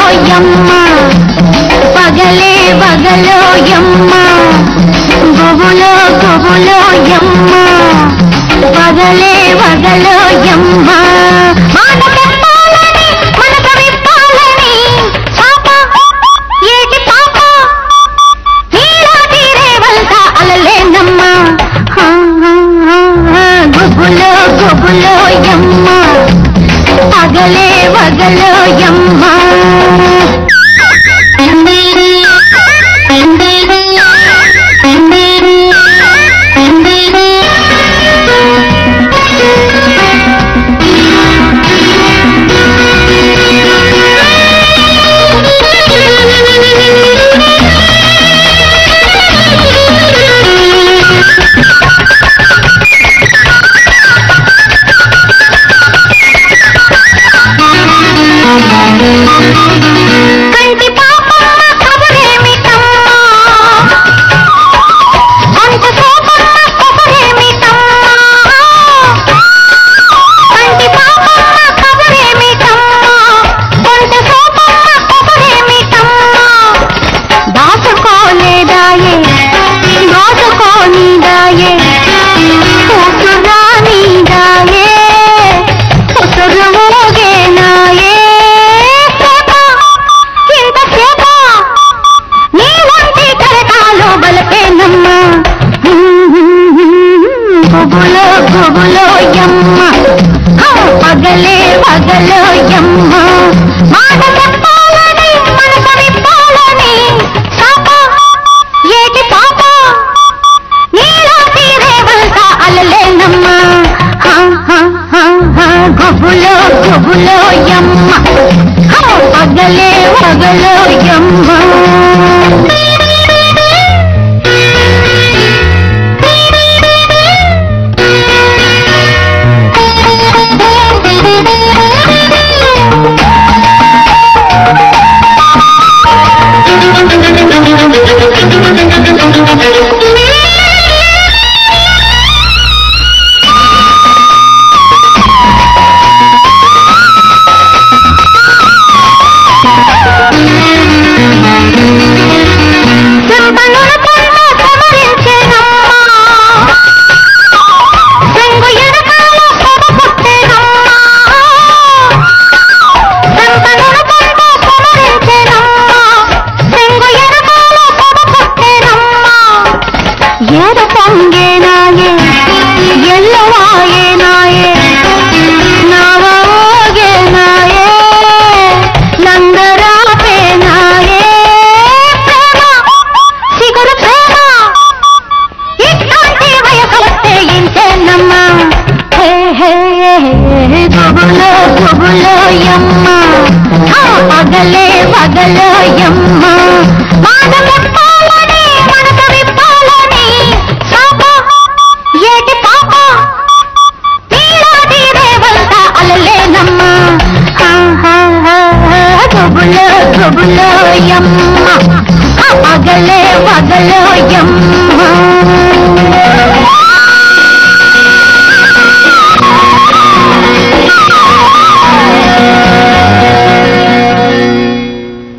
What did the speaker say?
యమ్మ పగలే పగలో యమ్మ గుబులో గుబులో యమ్మ పగలే పగలో యమ్మ మాట చెప్పాలని మనక విప్పాలని పాప ఏటి పాప నీలా తీరేవంత అలలేనమ్మ గుబులో గుబులో యమ్మ పగలే వగలో యమ్మ కంటి పాపమ్మ కబురేమిటమ్మా అంత సోపమ్మ కబురేమిటమ్మా కంటి పాపమ్మ కబురేమిటమ్మా కొంత సోపమ్మ కబురేమిటమ్మా దాసుకోలేదాయే దోసుకోనిదాయే కూతురానిదాయే ఉసురు ఊగేనాయే సేప ఇంతసేప నీ ఒంటి కరకాలు బలపేనమ్మా గుబులో గుబులో యమ్మ ఆ, పగలే పగలో యమ్మ మాట చెప్పాలని మనస విప్పాలని పాప ఏటి పాప నీలో తీరేవంత అలలేనమ్మా హా, హా, హా, హా, గుబులో గుబులో యమ్మ హా, పగలే పగలో యమ్మ చెంపనుల కొమ్మ సమరించెనమ్మా. చెంగు ఎడకాల పొద పుట్టెనమ్మా. చెంపనుల కొమ్మ సమరించెనమ్మా. చెంగు ఎడకాల పొద పుట్టెనమ్మా. ఏడ పొంగేనాయే ఎల్లవాయేనాయే నవోగేనాయే నందరాపేనాయే ప్రేమ చిగురు ప్రేమ ఇట్లాంటి వయసొస్తే ఇంతేనమ్మా హే హే హే, గుబులో గుబులో యమ్మ ఆ, పగలే పగలో యమ్మ మాట చెప్పాలని మనసు విప్పాలని పాప ఏటి పాప నీలాంటి రేవంత అలలేనమ్మా హా, హా, హా, హా, గుబులో గుబులో యమ్మ ఆ, పగలే పగలో యమ్మ